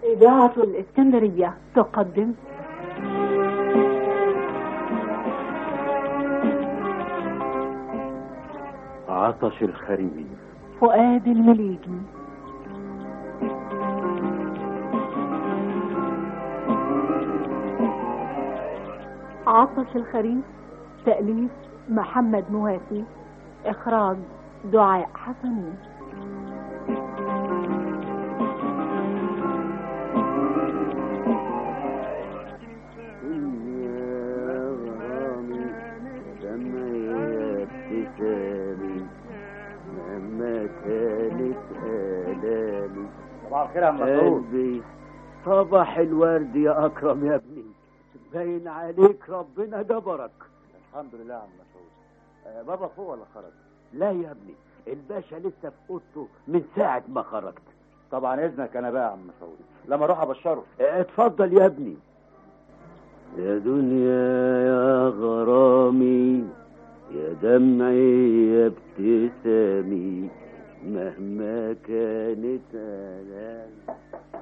إذاعة الإسكندرية تقدم عطش الخريف فؤاد المليجي عطش الخريف تأليف محمد موافي إخراج دعاء حسنين مهما كانت آلامي صباح الخير يا عم مسعود قلبي صباح الورد يا أكرم يا ابني باين عليك ربنا جبرك الحمد لله يا عم مسعود آه، بابا فوق ولا خرج لا يا ابني الباشا لسه في اوضته من ساعة ما خرجت طبعا اذنك انا بقى يا عم مسعود لما اروح ابشره اه، اتفضل يا ابني يا دنيا يا غرامي يا دمعي يا ابتسامي مهما كانت آلامي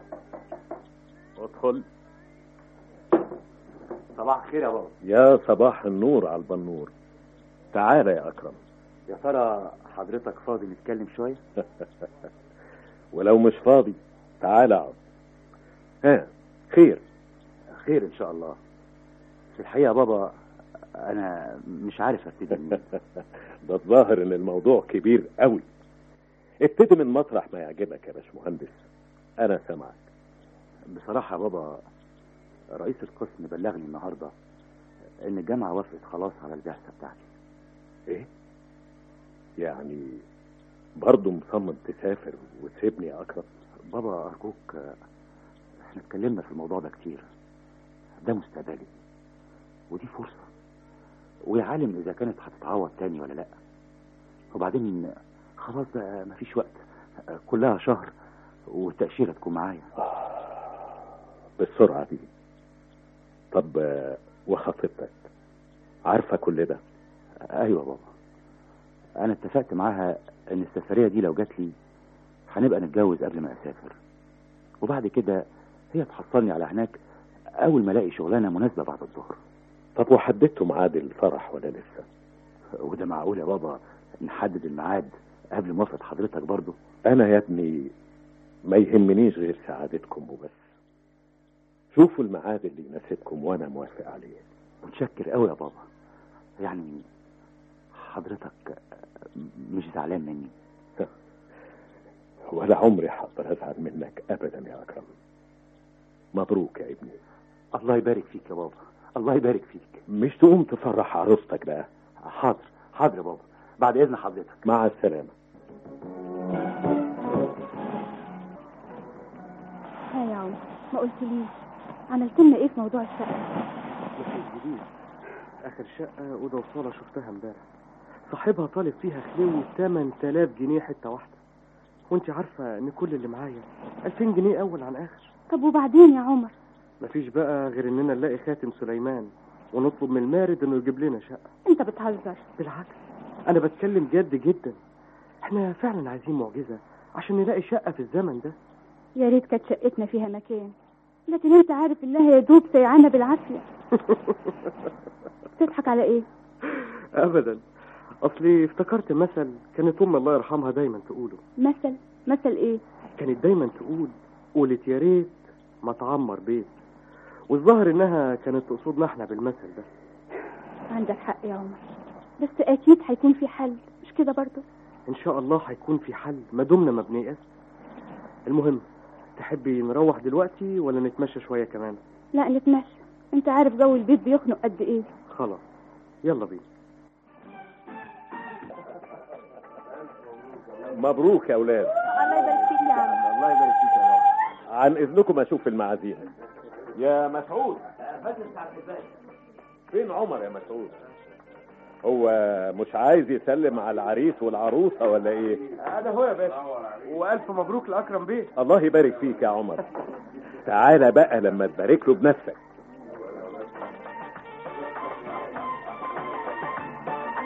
ادخل صباح الخير يا بابا يا صباح النور على البنور تعال يا اكرم يا ترى حضرتك فاضي نتكلم شويه ولو مش فاضي تعال اقعد ها خير خير ان شاء الله في الحقيقه يا بابا انا مش عارف ابتدي منين ده الظاهر ان الموضوع كبير قوي ابتدي من مطرح ما يعجبك يا باشمهندس انا سامعك بصراحه يا بابا رئيس القسم بلغني النهارده ان الجامعه وافقت خلاص على البعثه بتاعتي ايه يعني برضه مصمم تسافر وتسيبني يا اكرم بابا ارجوك آه، احنا اتكلمنا في الموضوع ده كتير ده مستقبلي ودي فرصه ويا عالم اذا كانت هتتعوض تاني ولا لا وبعدين خلاص بقى مفيش وقت آه، كلها شهر والتأشيرة تكون معايا بالسرعة دي طب آه، وخطيبتك عارفة كل ده ايوه بابا انا اتفقت معاها ان السفرية دي لو جات لي هنبقى نتجوز قبل ما اسافر وبعد كده هي تحصلني على هناك اول ما الاقي شغلانة مناسبة بعد الظهر طب وحددتوا ميعاد الفرح ولا لسه وده معقول يا بابا نحدد الميعاد قبل موافقة حضرتك برضه انا يا ابني ما يهمنيش غير سعادتكم وبس شوفوا الميعاد اللي يناسبكم وانا موافق عليه متشكر قوي يا بابا يعني حضرتك مش زعلان مني ولا عمري هقدر ازعل منك ابدا يا اكرم مبروك يا ابني الله يبارك فيك يا بابا الله يبارك فيك مش تقوم تفرح عروستك بقى حاضر حاضر يا بابا بعد اذن حضرتك مع السلامه ها يا عمر ما قلتليش عملت لنا ايه في موضوع الشقه مفيش جديد اخر شقه اوضه وصاله شفتها امبارح صاحبها طالب فيها خلوي 8000 جنيه حته واحده وانت عارفه ان كل اللي معايا 2000 جنيه اول عن اخر طب وبعدين يا عمر مفيش بقى غير اننا نلاقي خاتم سليمان ونطلب من المارد انه يجيب لنا شقه انت بتهزر بالعكس انا بتكلم جد جدا احنا فعلا عايزين معجزه عشان نلاقي شقه في الزمن ده يا ريت كانت شقتنا فيها مكان لكن انت عارف انها يا دوب سيعانه بالعافيه تضحك على ايه ابدا اصلي افتكرت مثل كانت ام الله يرحمها دايما تقوله مثل مثل ايه كانت دايما تقول قولت يا ريت ما تعمر بيت والظاهر انها كانت تقصدنا احنا بالمثل ده عندك حق يا عمر بس اكيد هيكون في حل مش كده برضو ان شاء الله هيكون في حل ما دمنا ما بنيأس المهم تحبي نروح دلوقتي ولا نتمشى شويه كمان لا نتمشى انت عارف جو البيت بيخنق قد ايه خلاص يلا بينا مبروك يا اولاد الله يبارك فيك يا عم الله يبارك فيك يا بابا عن اذنكم اشوف المعازيم يا مسعود فين عمر يا مسعود هو مش عايز يسلم على العريس والعروسه ولا ايه هذا هو يا باشا والف مبروك لاكرم بيه الله يبارك فيك يا عمر تعالى بقى لما تبارك له بنفسك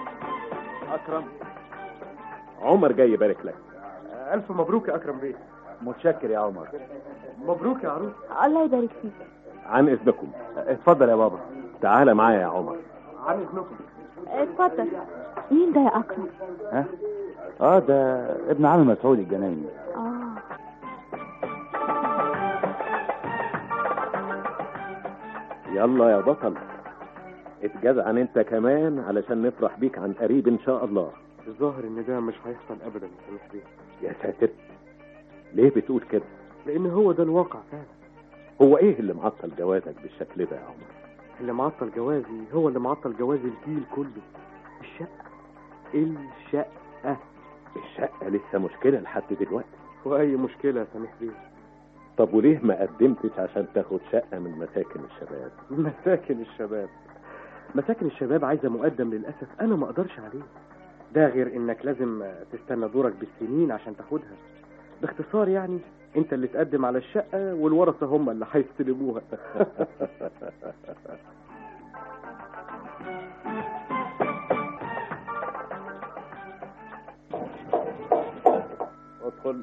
اكرم عمر جاي يبارك لك الف مبروك يا اكرم بيه متشكر يا عمر مبروك يا عروس الله يبارك فيك عن اذنكم اتفضل يا بابا تعالى معايا يا عمر عن اذنكم اتفضل مين ده يا اكرم ها اه ده ابن عم مسعود الجنايني اه يلا يا بطل اتجدعن انت كمان علشان نفرح بيك عن قريب ان شاء الله الظاهر ان ده مش هيحصل ابدا يا سميح بيه يا ساتر ليه بتقول كده لان هو ده الواقع فعلا هو ايه اللي معطل جوازك بالشكل ده يا عمر اللي معطل جوازي هو اللي معطل جواز الجيل كله الشقه الشقه الشقة لسه مشكلة لحد دلوقتي واي مشكله يا سميح بيه طب وليه ما قدمتش عشان تاخد شقة من مساكن الشباب مساكن الشباب مساكن الشباب عايزه مقدم للاسف انا ما اقدرش عليه ده غير انك لازم تستنى دورك بالسنين عشان تاخدها باختصار يعني انت اللي تقدم على الشقه والورثه هم اللي هيستلموها ادخل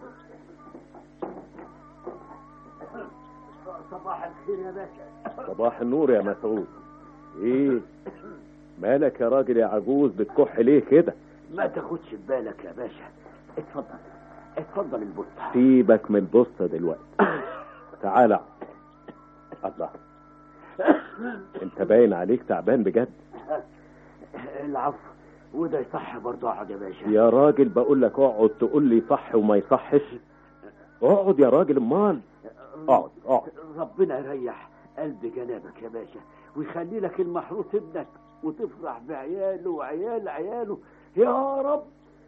صباح الخير يا باشا صباح النور يا مسعود ايه مالك يا راجل يا عجوز بتكح ليه كده ما تاخدش ببالك يا باشا اتفضل اتفضل البطة سيبك من البسطة دلوقتي تعال اقعد. الله انت باين عليك تعبان بجد العفو وده يصح برضه اقعد يا باشا يا راجل بقول لك اقعد تقول لي صح وما يصحش اقعد يا راجل امال اقعد اقعد ربنا يريح قلب جنابك يا باشا ويخلي لك المحروس ابنك وتفرح بعياله وعيال عياله يا رب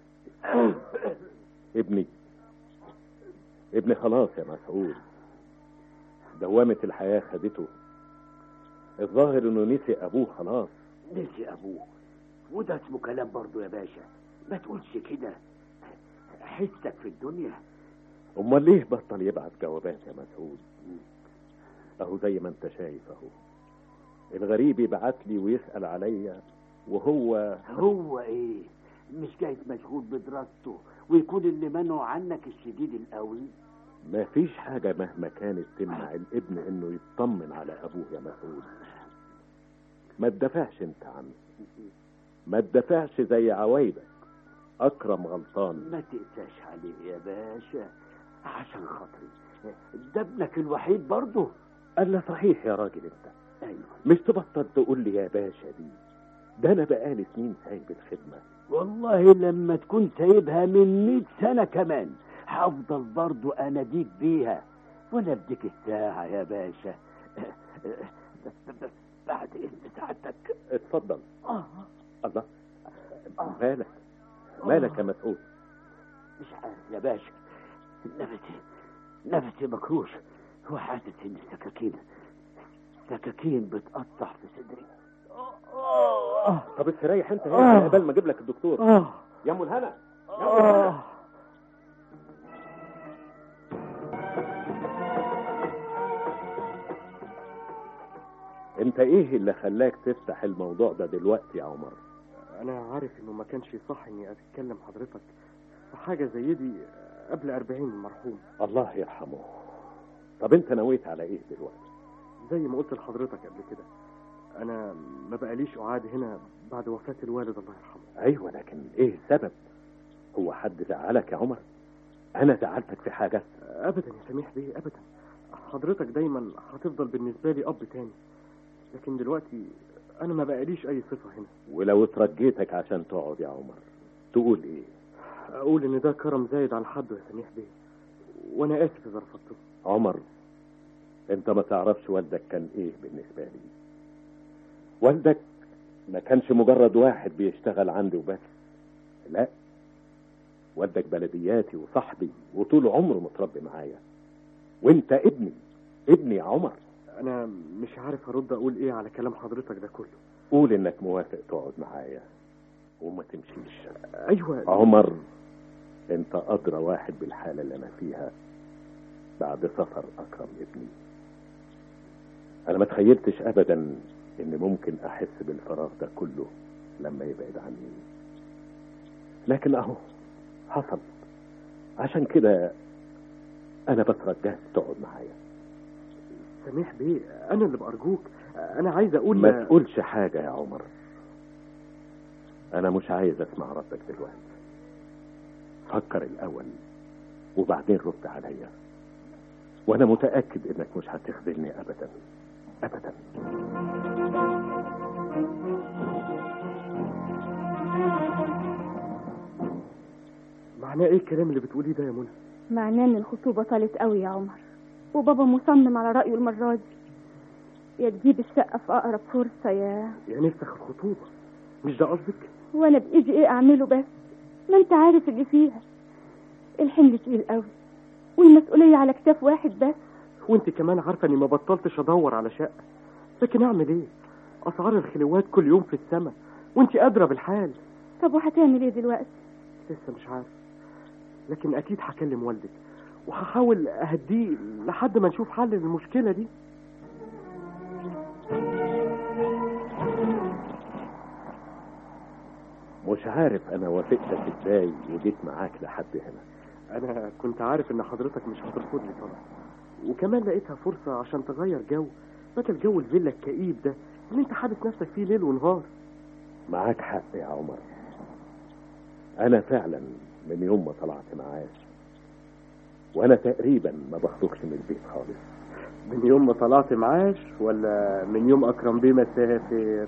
ابني ابني خلاص يا مسعود دوامة الحياة خدته الظاهر انه نسي ابوه خلاص نسي ابوه وده اسمه كلام برضه يا باشا ما تقولش كده حسك في الدنيا امال ليه بطل يبعت جوابات يا مسعود اهو زي ما انت شايف اهو الغريب يبعت لي ويسأل عليا وهو هو ايه مش جاي مشغول بدراسته ويكون اللي منعه عنك الشديد القوي ما فيش حاجة مهما كانت تمنع الابن انه يطمن على ابوه يا مسعود ما تدافعش انت عنه ما تدافعش زي عوايدك اكرم غلطان ما تقساش عليه يا باشا عشان خاطري ده ابنك الوحيد برضه قال له صحيح يا راجل انت ايوه مش تبطل تقول لي يا باشا دي ده انا بقالي سنين سايب الخدمة والله لما تكون سايبها من مئة سنة كمان هفضل برضو اناديك بيها وانا بديك الساعة يا باشا بعد اذن سعادتك اتفضل اه الله مالك مالك يا مسعود مش عارف يا باشا نفسي نفسي مكروش وحاسس ان السكاكين سكاكين بتقطع في صدري طب استريح انت هنا قبل ما اجيب لك الدكتور اه يا ام الهنا يا أم الهنا. اه انت ايه اللي خلاك تفتح الموضوع ده دلوقتي يا عمر انا عارف انه ما كانش صح اني اتكلم حضرتك في حاجه زي دي قبل 40 المرحوم الله يرحمه طب انت نويت على ايه دلوقتي زي ما قلت لحضرتك قبل كده انا ما بقاليش اعاد هنا بعد وفاه الوالد الله يرحمه ايوه لكن ايه السبب هو حد زعلك يا عمر انا زعلتك في حاجه ابدا يا سميح بيه ابدا حضرتك دايما هتفضل بالنسبه لي اب تاني لكن دلوقتي انا ما بقاليش اي صفه هنا ولو اترجيتك عشان تقعد يا عمر تقول ايه اقول ان ده كرم زايد عن حده يا سميح بيه وانا اسف اذا رفضته عمر انت ما تعرفش والدك كان ايه بالنسبة لي والدك ما كانش مجرد واحد بيشتغل عندي وبس لا والدك بلدياتي وصاحبي وطول عمره متربي معايا وانت ابني ابني يا عمر انا مش عارف ارد اقول ايه على كلام حضرتك ده كله قول انك موافق تقعد معايا وما تمشيش ايوه عمر انت ادرى واحد بالحالة اللي انا فيها بعد سفر اكرم ابني انا ما تخيلتش ابدا ان ممكن احس بالفراغ ده كله لما يبعد عني لكن اهو حصل عشان كده انا بترجاك تقعد معايا سميح بيه انا اللي بارجوك انا عايز اقول ما تقولش حاجة يا عمر انا مش عايز اسمع ردك دلوقتي فكر الاول وبعدين رد عليا وانا متأكد انك مش هتخذلني ابدا ابدا معناه ايه الكلام اللي بتقوليه ده يا منى معناه ان الخطوبة طالت قوي يا عمر وبابا مصمم على رأيه المرة دي يا تجيب الشقة في أقرب فرصة يا يا نفسخ الخطوبة مش ده قصدك وأنا بإيدي إيه أعمله بس ما أنت عارف اللي فيها الحمل تقيل قوي والمسؤولية على كتاف واحد بس وانت كمان عارفة اني ما بطلتش ادور على شقة لكن اعمل ايه اسعار الخلوات كل يوم في السماء وانت قادرة بالحال طب وهتعمل إيه دلوقتي لسه مش عارف لكن اكيد هكلم والدك وهحاول اهديه لحد ما نشوف حل للمشكلة دي مش عارف انا وافقتك ازاي وجيت معاك لحد هنا انا كنت عارف ان حضرتك مش هترفض لي طبعا وكمان لقيتها فرصة عشان تغير جو بدل جو الفيلا الكئيب ده اللي انت حابس نفسك فيه ليل ونهار معاك حق يا عمر انا فعلا من يوم ما طلعت معاش وانا تقريبا ما بخرجش من البيت خالص من يوم ما طلعت معاش ولا من يوم اكرم بيه مسافر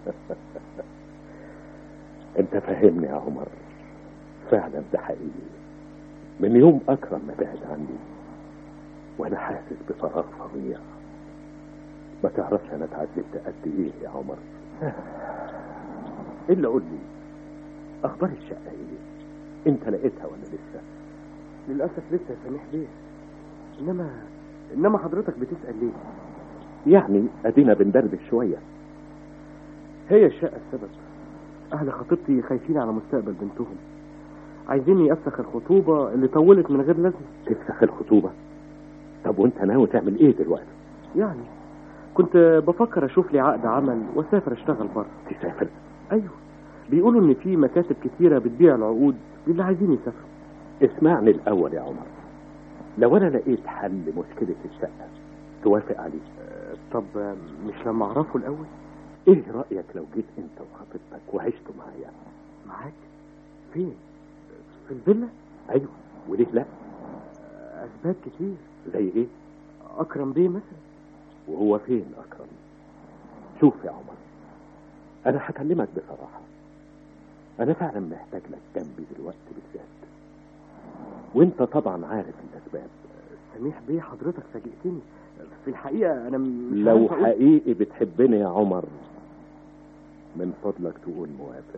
انت فاهمني يا عمر فعلا ده حقيقي من يوم اكرم ما بعد عني وانا حاسس بفراغ فظيع ما تعرفش انا اتعذبت قد ايه يا عمر الا قول لي اخبار الشقه ايه انت لقيتها ولا لسه للاسف لسه يا سميح بيه انما انما حضرتك بتسال ليه يعني ادينا بندردش شويه هي الشقه السبب اهل خطيبتي خايفين على مستقبل بنتهم عايزيني افسخ الخطوبه اللي طولت من غير لازمه تفسخ الخطوبه طب وانت ناوي تعمل ايه دلوقتي يعني كنت بفكر اشوف لي عقد عمل واسافر اشتغل بره تسافر ايوه بيقولوا ان في مكاتب كتيره بتبيع العقود للي عايزين يسافروا اسمعني الاول يا عمر لو انا لقيت حل مشكله الشقه توافق عليه أه، طب أه، مش لما اعرفه الاول ايه رايك لو جيت انت وخطيبتك وعشتوا معايا معاك فين في الفيلا ايوه وليه لا أه، اسباب كتير زي ايه اكرم بيه مثلا وهو فين اكرم شوف يا عمر انا هكلمك بصراحه انا فعلا محتاج لك جنبي دلوقتي بالذات وانت طبعا عارف الاسباب سميح بيه حضرتك فاجئتني في الحقيقه انا مش لو عارف أقول- حقيقي بتحبني يا عمر من فضلك تقول موافق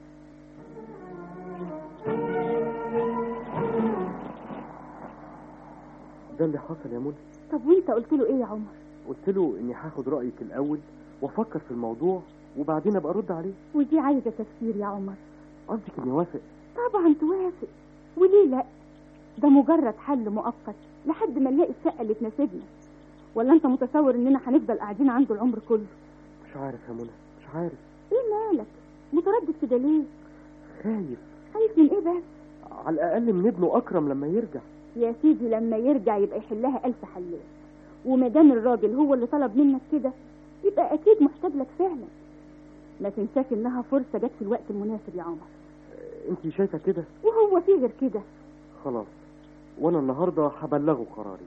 ده اللي حصل يا منى طب وانت قلت له ايه يا عمر قلت له اني هاخد رايك الاول وافكر في الموضوع وبعدين ابقى ارد عليه ودي عايزة تفكير يا عمر قصدك اني وافق طبعا توافق وليه لا ده مجرد حل مؤقت لحد ما نلاقي الشقة اللي تناسبنا ولا انت متصور اننا هنفضل قاعدين عنده العمر كله مش عارف يا منى مش عارف ايه مالك متردد كده ليه خايف خايف من ايه بس على الاقل من ابنه اكرم لما يرجع يا سيدي لما يرجع يبقى يحلها ألف حلال وما دام الراجل هو اللي طلب منك كده يبقى أكيد محتاج لك فعلا ما تنساش إنها فرصة جت في الوقت المناسب يا عمر انت شايفه كده وهو في غير كده خلاص وانا النهارده هبلغه قراري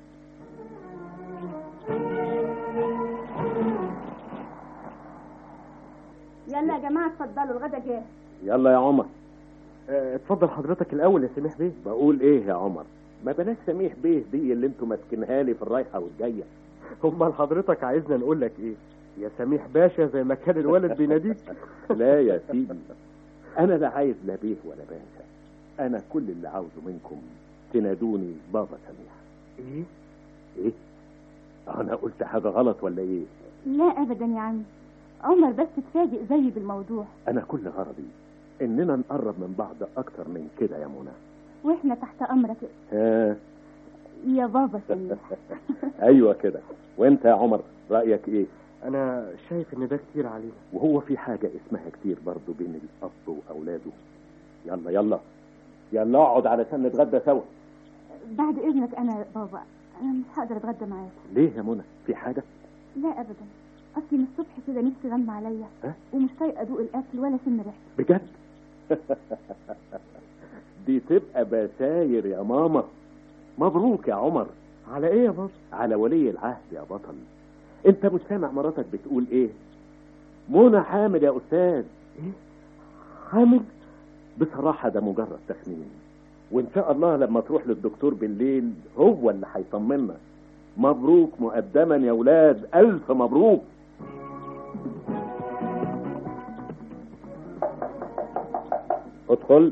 يلا يا جماعة اتفضلوا الغدا جاهز يلا يا عمر اه، اتفضل حضرتك الاول يا سميح بيه بقول ايه يا عمر ما بلاش سميح بيه دي اللي انتوا ماسكينها لي في الرايحه والجايه امال حضرتك عايزنا نقول لك ايه يا سميح باشا زي ما كان الولد بيناديك لا يا سيدي انا لا عايز لا بيه ولا باشا انا كل اللي عاوزه منكم تنادوني بابا سميح ايه ايه انا قلت حاجه غلط ولا ايه لا أبدا يا عم عمر بس اتفاجئ زيي بالموضوع انا كل غرضي اننا نقرب من بعض اكتر من كده يا منى واحنا تحت أمرك ها يا بابا سميح ايوه كده وانت يا عمر رايك ايه انا شايف ان ده كتير علينا وهو في حاجه اسمها كتير برضه بين الاب واولاده يلا يلا يلا اقعد علشان نتغدى سوا بعد اذنك انا يا بابا انا مش هقدر اتغدى معاكم ليه يا منى في حاجه لا ابدا اصلي من الصبح كده نفسي غم عليا ها؟ ومش طايقه ادوق الاكل ولا شم ريحته بجد دي تبقى بساير يا ماما مبروك يا عمر على ايه يا بابا على ولي العهد يا بطل انت مش سامع مراتك بتقول ايه منى حامل يا استاذ حامل بصراحة ده مجرد تخمين وإن شاء الله لما تروح للدكتور بالليل هو اللي هيطمنا مبروك مقدما يا ولاد ألف مبروك ادخل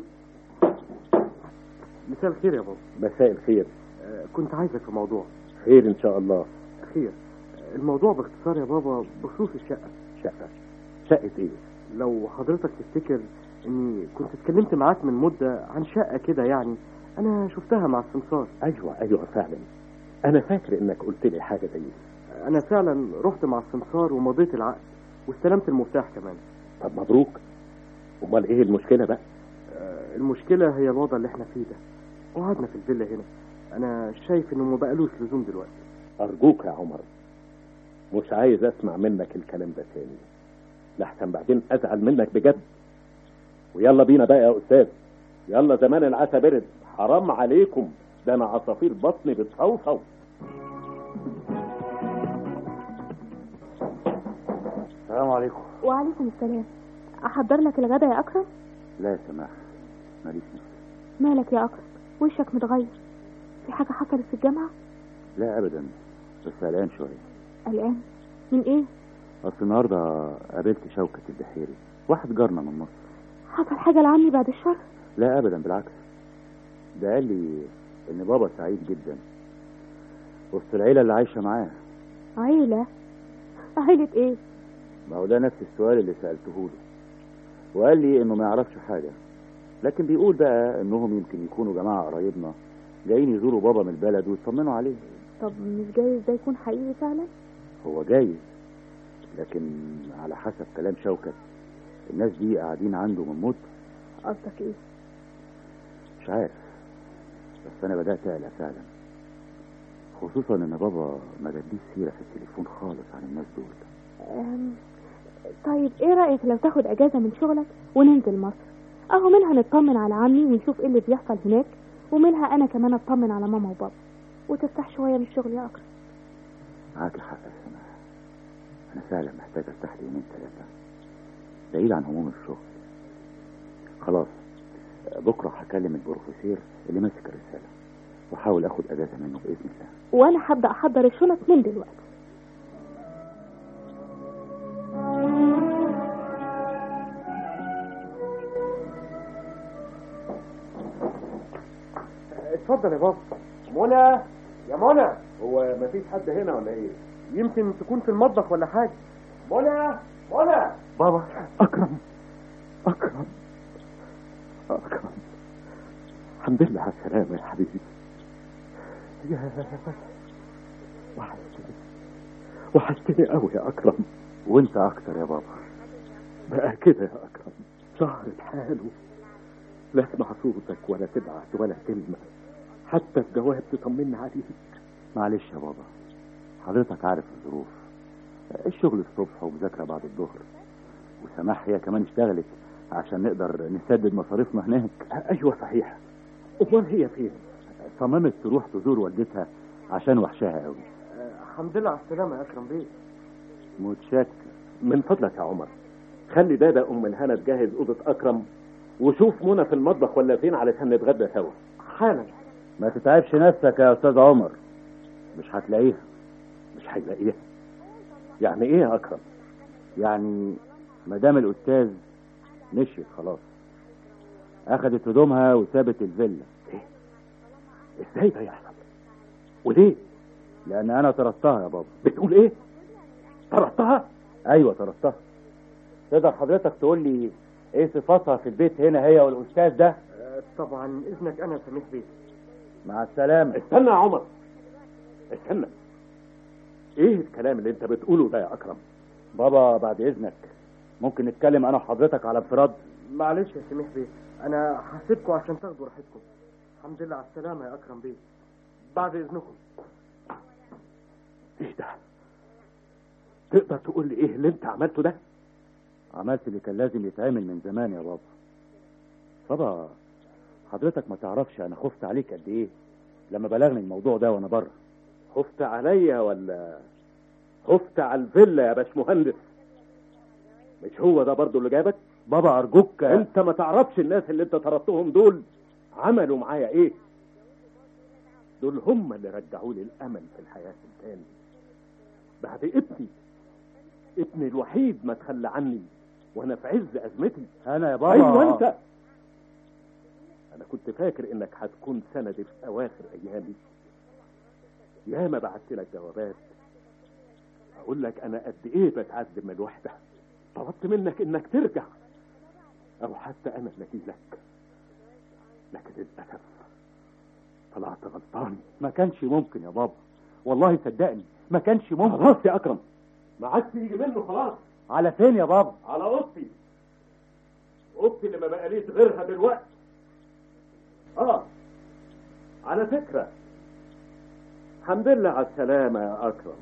مساء الخير يا بابا مساء الخير آه، كنت عايزك في موضوع خير إن شاء الله خير آه، الموضوع باختصار يا بابا بخصوص الشقة شقة شقة إيه؟ لو حضرتك تفتكر اني كنت اتكلمت معاك من مدة عن شقة كده يعني انا شفتها مع السمسار أيوة أيوة فعلا أنا فاكر إنك قلت لي حاجة زي دي انا فعلا رحت مع السمسار ومضيت العقد واستلمت المفتاح كمان طب مبروك أمال إيه المشكلة بقى؟ آه، المشكلة هي الوضع اللي احنا فيه ده وقعدنا في الفيلا هنا انا شايف انه ما بقالوش لزوم دلوقتي أرجوك يا عمر مش عايز أسمع منك الكلام ده تاني لحسن بعدين أزعل منك بجد ويلا بينا بقى يا أستاذ يلا زمان العشاء برد حرام عليكم ده أنا عصافير بطني بتصوصو السلام عليكم وعليكم السلام احضر لك الغدا يا اكرم لا يا سماح ماليش نفس مالك يا اكرم وشك متغير في حاجه حصلت في الجامعه لا ابدا بس قلقان شويه قلقان من ايه اصل النهارده قابلت شوكة البحيري واحد جارنا من مصر حصل حاجه لعمي بعد الشر لا ابدا بالعكس ده قال لي ان بابا سعيد جدا وسط العيله اللي عايشه معاه عيله عيله ايه ما هو ده نفس السؤال اللي سالته له وقال لي انه ما يعرفش حاجه لكن بيقول بقى انهم يمكن يكونوا جماعه قرايبنا جايين يزوروا بابا من البلد ويطمنوا عليه طب مش جايز ده يكون حقيقي فعلا هو جايز لكن على حسب كلام شوكت الناس دي قاعدين عنده من مدة قصدك ايه مش عارف بس انا بدأت اقلق فعلا خصوصا ان بابا ما جابليش سيرة في التليفون خالص عن الناس دول أم... طيب ايه رايك لو تاخد اجازه من شغلك وننزل مصر اهو منها نطمن على عمي ونشوف ايه اللي بيحصل هناك ومنها انا كمان اطمن على ماما وبابا وترتاح شويه من الشغل يا اكرم معاك حق يا سماح انا فعلا محتاج ارتاح لي يومين ثلاثة بعيد عن هموم الشغل خلاص بكرة هكلم البروفيسور اللي ماسك الرسالة واحاول اخد اجازة منه باذن الله وانا هبدا احضر الشنط من دلوقتي اتفضل يا بابا منى يا منى هو مفيش حد هنا ولا ايه؟ يمكن تكون في المطبخ ولا حاجه منى منى بابا أكرم أكرم أكرم الحمد لله على السلامة يا حبيبي يا وحشتني وحشتني قوي يا أكرم وانت اكتر يا بابا بقى كده يا أكرم شهر حاله لا اسمع صوتك ولا تبعت ولا كلمة حتى الجواب تطمنا عليك معلش يا بابا حضرتك عارف الظروف الشغل الصبح ومذاكرة بعد الظهر وسماح هي كمان اشتغلت عشان نقدر نسدد مصاريفنا هناك أيوة صحيح أمال هي فين؟ صممت تروح تزور والدتها عشان وحشها قوي آه، الحمد لله على السلامه يا اكرم بيه متشكر من فضلك يا عمر خلي دادا ام الهنا تجهز اوضه اكرم وشوف منى في المطبخ ولا فين علشان نتغدى سوا حالا ما تتعبش نفسك يا استاذ عمر مش هتلاقيها مش هيلاقيها يعني ايه يا اكرم يعني مدام الاستاذ مشيت خلاص اخدت هدومها وسابت الفيلا ازاي ده يحصل وليه لان انا طردتها يا بابا بتقول ايه طردتها ايوه طردتها تقدر حضرتك تقول لي ايه صفاتها في البيت هنا هي والاستاذ ده آه، طبعا اذنك انا سميح بيه مع السلامه استنى يا عمر استنى ايه الكلام اللي انت بتقوله ده يا اكرم بابا بعد اذنك ممكن نتكلم انا وحضرتك على انفراد معلش يا سميح بيه انا هسيبكم عشان تاخدوا راحتكم الحمد لله على السلامه يا اكرم بيه بعد اذنكم ايه ده تقدر تقول لي ايه اللي انت عملته ده عملت اللي كان لازم يتعمل من زمان يا بابا بابا حضرتك ما تعرفش انا خفت عليك قد ايه لما بلغني الموضوع ده وانا بره خفت عليا ولا خفت على الفيلا يا باشمهندس مش هو ده برضو اللي جابك بابا ارجوك انت ما تعرفش الناس اللي انت طردتهم دول عملوا معايا ايه دول هم اللي رجعوا لي الامل في الحياه من تاني بعد ابني ابني الوحيد ما تخلى عني وانا في عز ازمتي انا يا بابا ايوه انت انا كنت فاكر انك هتكون سندي في اواخر ايامي ياما بعت لك جوابات اقول لك انا قد ايه بتعذب من الوحده طلبت منك انك ترجع او حتى انا اللي اجي لك لكن للاسف طلعت غلطان ما كانش ممكن يا بابا والله صدقني ما كانش ممكن خلاص يا اكرم ما عادش يجي منه خلاص على فين يا بابا على اوضتي اوضتي اللي ما بقاليش غيرها دلوقتي اه على فكره الحمد لله على السلامه يا اكرم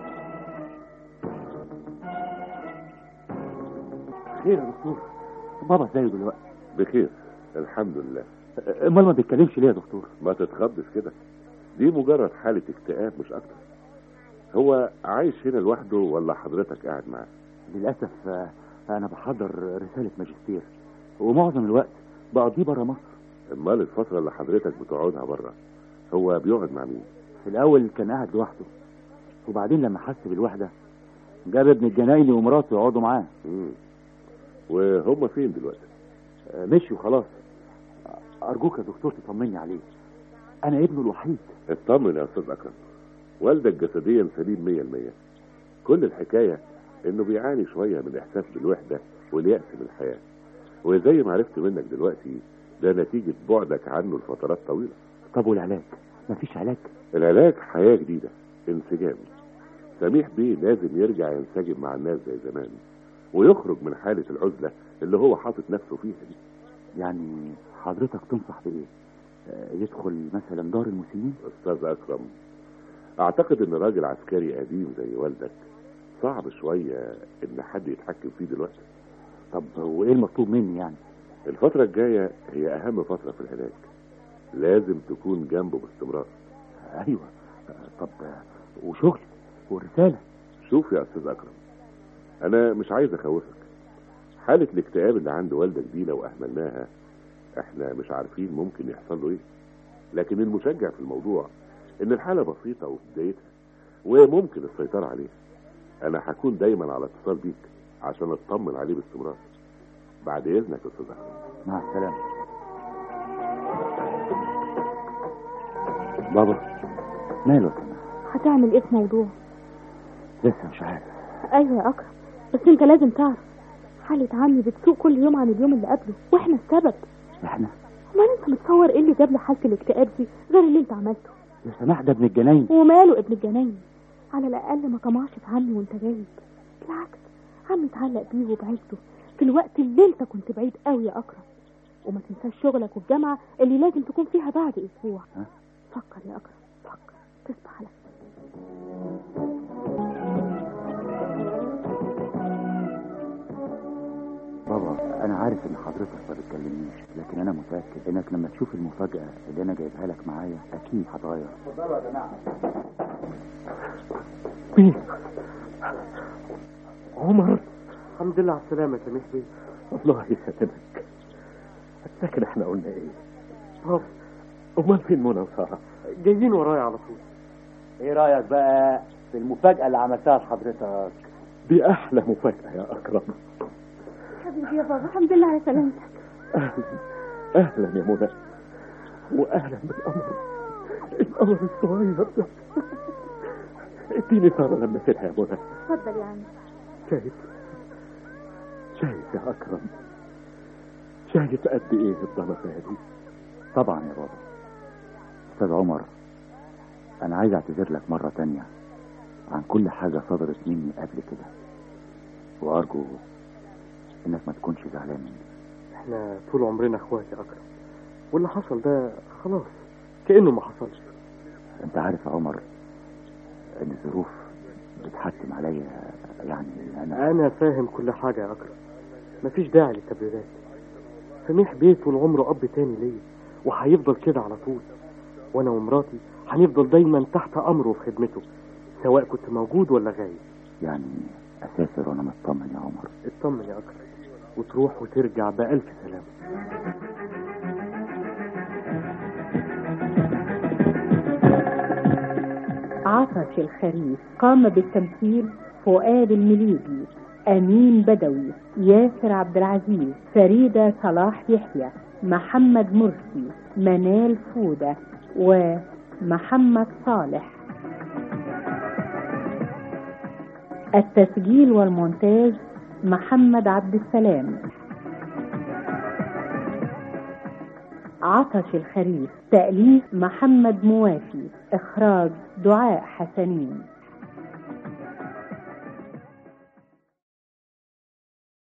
خير يا دكتور بابا ازاي دلوقتي بخير الحمد لله امال ما بيتكلمش ليه يا دكتور ما تتخضش كده دي مجرد حالة اكتئاب مش أكتر هو عايش هنا لوحده ولا حضرتك قاعد معاه للاسف آه، انا بحضر رساله ماجستير ومعظم الوقت بقضيه بره مصر امال الفترة اللي حضرتك بتقعدها بره هو بيقعد مع مين في الاول كان قاعد لوحده وبعدين لما حس بالوحده جاب ابن الجنايني ومراته يقعدوا معاه مم. وهم فين دلوقتي آه، مشي وخلاص ارجوك يا دكتور تطمني عليه انا ابنه الوحيد اطمن يا استاذ اكرم والدك جسديا سليم مية المية كل الحكاية انه بيعاني شوية من احساس بالوحدة واليأس من الحياة وزي ما عرفت منك دلوقتي ده نتيجة بعدك عنه لفترات طويلة طب والعلاج مفيش علاج العلاج حياة جديدة انسجام سميح بيه لازم يرجع ينسجم مع الناس زي زمان ويخرج من حالة العزلة اللي هو حاطط نفسه فيها دي يعني حضرتك تنصح بايه آه، يدخل مثلا دار المسنين استاذ اكرم اعتقد ان راجل عسكري قديم زي والدك صعب شوية ان حد يتحكم فيه دلوقتي طب وايه المطلوب مني يعني الفترة الجاية هي اهم فترة في العلاج لازم تكون جنبه باستمرار ايوه آه، طب آه، وشغل والرساله شوف يا استاذ اكرم انا مش عايز اخوفك حالة الاكتئاب اللي عند والدك دي لو اهملناها احنا مش عارفين ممكن يحصل له ايه لكن المشجع في الموضوع ان الحالة بسيطة وفي بدايتها وممكن السيطرة عليها انا هكون دايما على اتصال بيك عشان اطمن عليه باستمرار بعد اذنك يا استاذ اكرم مع السلامه بابا ماله يا سماح هتعمل ايه في موضوع لسه مش عارف ايوه يا اكرم بس انت لازم تعرف حالة عمي بتسوء كل يوم عن اليوم اللي قبله واحنا السبب احنا امال انت متصور ايه اللي جاب له حالة الاكتئاب دي غير اللي انت عملته يا سماح ده ابن الجناين وماله ابن الجناين على الاقل ما طمعش في عمي وانت غايب بالعكس عمي اتعلق بيه وبعيلته في الوقت اللي انت كنت بعيد قوي يا اكرم وما تنساش شغلك والجامعة اللي لازم تكون فيها بعد اسبوع ها؟ فكر يا اكرم فكر تصبح على خير بابا انا عارف ان حضرتك ما بتكلمنيش لكن انا متاكد انك لما تشوف المفاجاه اللي انا جايبها لك معايا اكيد هتغير مين عمر الحمد لله على السلامة يا سميح بيه الله يسلمك فاكر احنا قلنا ايه طب امال فين منى وساره جايين ورايا على طول ايه رايك بقى في المفاجاه اللي عملتها لحضرتك دي احلى مفاجاه يا اكرم حبيبي يا بابا الحمد لله على سلامتك اهلا اهلا يا منى واهلا بالقمر القمر الصغير ده اديني ساره لمستها يا منى اتفضل يا عم شايف شايف يا اكرم شايف قد ايه الضنفه دي طبعا يا بابا استاذ عمر انا عايز اعتذر لك مره تانية عن كل حاجه صدرت مني قبل كده وارجو انك ما تكونش زعلان مني احنا طول عمرنا اخوات يا اكرم واللي حصل ده خلاص كانه ما حصلش انت عارف يا عمر ان الظروف بتحتم عليا يعني انا انا فاهم كل حاجة يا اكرم مفيش داعي للتبريرات سميح بيه طول عمره اب تاني ليا وهيفضل كده على طول وانا ومراتي هنفضل دايما تحت امره وفي خدمته سواء كنت موجود ولا غايب يعني اسافر وانا مطمن يا عمر اطمن يا اكرم وتروح وترجع بألف سلامة عطش الخريف قام بالتمثيل فؤاد المليجي أمين بدوي ياسر عبد العزيز فريدة صلاح يحيى محمد مرسي منال فودة ومحمد صالح التسجيل والمونتاج محمد عبد السلام عطش الخريف تأليف محمد موافي إخراج دعاء حسنين